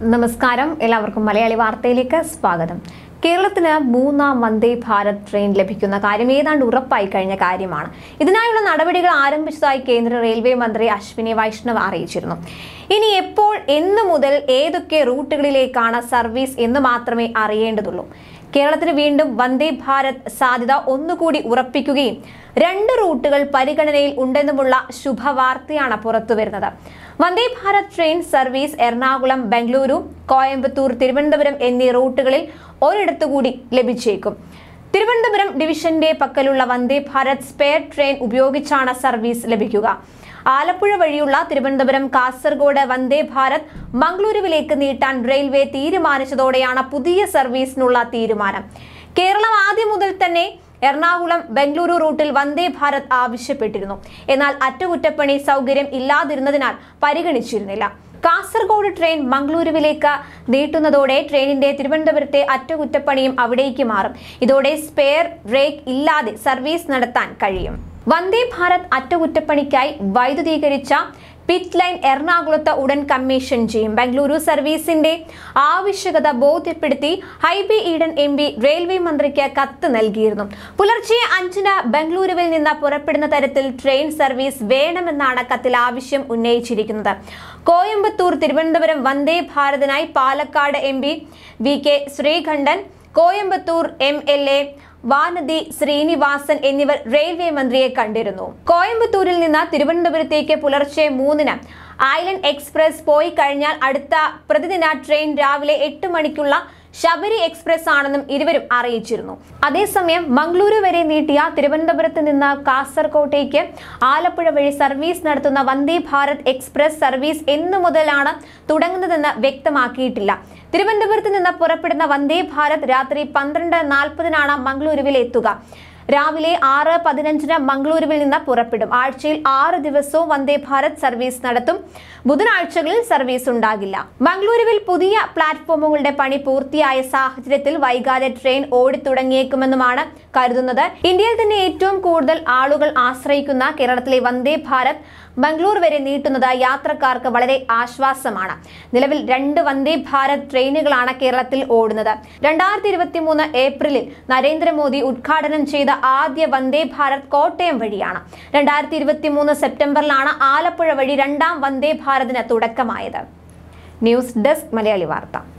നമസ്കാരം എല്ലാവർക്കും മലയാളി വാർത്തയിലേക്ക് സ്വാഗതം കേരളത്തിന് മൂന്നാം വന്ദേ ഭാരത് ട്രെയിൻ ലഭിക്കുന്ന കാര്യം ഏതാണ്ട് ഉറപ്പായി കഴിഞ്ഞ കാര്യമാണ് ഇതിനായുള്ള നടപടികൾ ആരംഭിച്ചതായി കേന്ദ്ര റെയിൽവേ മന്ത്രി അശ്വിനി വൈഷ്ണവ് അറിയിച്ചിരുന്നു ഇനി എപ്പോൾ എന്ന് മുതൽ ഏതൊക്കെ റൂട്ടുകളിലേക്കാണ് സർവീസ് എന്ന് മാത്രമേ അറിയേണ്ടതുള്ളൂ കേരളത്തിന് വീണ്ടും വന്ദേ ഭാരത് സാധ്യത ഒന്നുകൂടി ഉറപ്പിക്കുകയും രണ്ട് റൂട്ടുകൾ പരിഗണനയിൽ ഉണ്ടെന്നുമുള്ള ശുഭവാർത്തയാണ് പുറത്തുവരുന്നത് വന്ദേ ഭാരത് ട്രെയിൻ സർവീസ് എറണാകുളം ബംഗളൂരു കോയമ്പത്തൂർ തിരുവനന്തപുരം എന്നീ റൂട്ടുകളിൽ ഒരിടത്തു കൂടി ലഭിച്ചേക്കും തിരുവനന്തപുരം ഡിവിഷന്റെ പക്കലുള്ള വന്ദേ ഭാരത് സ്പെയർ ട്രെയിൻ ഉപയോഗിച്ചാണ് സർവീസ് ലഭിക്കുക ആലപ്പുഴ വഴിയുള്ള തിരുവനന്തപുരം കാസർഗോഡ് വന്ദേ ഭാരത് മംഗളൂരുവിലേക്ക് നീട്ടാൻ റെയിൽവേ തീരുമാനിച്ചതോടെയാണ് പുതിയ സർവീസിനുള്ള തീരുമാനം കേരളം ആദ്യം മുതൽ തന്നെ എറണാകുളം ബംഗളൂരു റൂട്ടിൽ വന്ദേ ഭാരത് ആവശ്യപ്പെട്ടിരുന്നു എന്നാൽ അറ്റകുറ്റപ്പണി സൗകര്യം ഇല്ലാതിരുന്നതിനാൽ പരിഗണിച്ചിരുന്നില്ല കാസർഗോഡ് ട്രെയിൻ മംഗളൂരുവിലേക്ക് നീട്ടുന്നതോടെ ട്രെയിനിന്റെ തിരുവനന്തപുരത്തെ അറ്റകുറ്റപ്പണിയും അവിടേക്ക് മാറും ഇതോടെ സ്പെയർ ബ്രേക്ക് ഇല്ലാതെ സർവീസ് നടത്താൻ കഴിയും വന്ദേ ഭാരത് അറ്റകുറ്റപ്പണിക്കായി വൈദ്യുതീകരിച്ച പിറ്റ് ലൈൻ എറണാകുളത്ത് ഉടൻ കമ്മീഷൻ ചെയ്യും ബംഗളൂരു സർവീസിന്റെ ആവശ്യകത ബോധ്യപ്പെടുത്തി Hibi Eden M P railway മന്ത്രിക്ക് കത്ത് നൽകിയിരുന്നു പുലർച്ചെ അഞ്ചിന് ബംഗളൂരുവിൽ നിന്ന് പുറപ്പെടുന്ന തരത്തിൽ ട്രെയിൻ സർവീസ് വേണമെന്നാണ് കത്തിൽ ആവശ്യം ഉന്നയിച്ചിരിക്കുന്നത് കോയമ്പത്തൂർ തിരുവനന്തപുരം വന്ദേ ഭാരതിനായി Palakkad M P V K Sreekandan Coimbatore M L A Vanathi Srinivasan എന്നിവർ റെയിൽവേ മന്ത്രിയെ കണ്ടിരുന്നു കോയമ്പത്തൂരിൽ നിന്ന് തിരുവനന്തപുരത്തേക്ക് പുലർച്ചെ മൂന്നിന് ഐലൻഡ് എക്സ്പ്രസ് പോയി കഴിഞ്ഞാൽ അടുത്ത പ്രതിദിന ട്രെയിൻ രാവിലെ എട്ട് മണിക്കുള്ള ശബരി എക്സ്പ്രസ് ആണെന്നും ഇരുവരും അറിയിച്ചിരുന്നു അതേസമയം മംഗളൂരു വരെ നീട്ടിയ തിരുവനന്തപുരത്ത് നിന്ന് കാസർകോട്ടേക്ക് ആലപ്പുഴ വഴി സർവീസ് നടത്തുന്ന വന്ദേ ഭാരത് എക്സ്പ്രസ് സർവീസ് എന്നു മുതലാണ് തുടങ്ങുന്നതെന്ന് വ്യക്തമാക്കിയിട്ടില്ല തിരുവനന്തപുരത്ത് നിന്ന് പുറപ്പെടുന്ന വന്ദേ ഭാരത് രാത്രി പന്ത്രണ്ട് നാൽപ്പതിനാണ് മംഗളൂരുവിൽ എത്തുക രാവിലെ ആറ് പതിനഞ്ചിന് മംഗളൂരുവിൽ നിന്ന് പുറപ്പെടും ആഴ്ചയിൽ ആറ് ദിവസവും വന്ദേ ഭാരത് സർവീസ് നടത്തും ബുധനാഴ്ചകളിൽ സർവീസ് ഉണ്ടാകില്ല മംഗളൂരുവിൽ പുതിയ പ്ലാറ്റ്ഫോമുകളുടെ പണി പൂർത്തിയായ സാഹചര്യത്തിൽ വൈകാതെ ട്രെയിൻ ഓടിത്തുടങ്ങിയേക്കുമെന്നുമാണ് കരുതുന്നത് ഇന്ത്യയിൽ തന്നെ ഏറ്റവും കൂടുതൽ ആളുകൾ ആശ്രയിക്കുന്ന കേരളത്തിലെ വന്ദേ ഭാരത് മംഗളൂർ വരെ നീട്ടുന്നത് യാത്രക്കാർക്ക് വളരെ ആശ്വാസമാണ് നിലവിൽ രണ്ട് വന്ദേ ഭാരത് ട്രെയിനുകളാണ് കേരളത്തിൽ ഓടുന്നത് രണ്ടായിരത്തി ഇരുപത്തി മൂന്ന് ഏപ്രിലിൽ നരേന്ദ്രമോദി ഉദ്ഘാടനം ചെയ്ത ആദ്യ വന്ദേ ഭാരത് കോട്ടയം വഴിയാണ് രണ്ടായിരത്തി ഇരുപത്തി മൂന്ന് സെപ്റ്റംബറിലാണ് ആലപ്പുഴ വഴി രണ്ടാം വന്ദേ ഭാരതിന് തുടക്കമായത് ന്യൂസ് ഡെസ്ക് മലയാളി വാർത്ത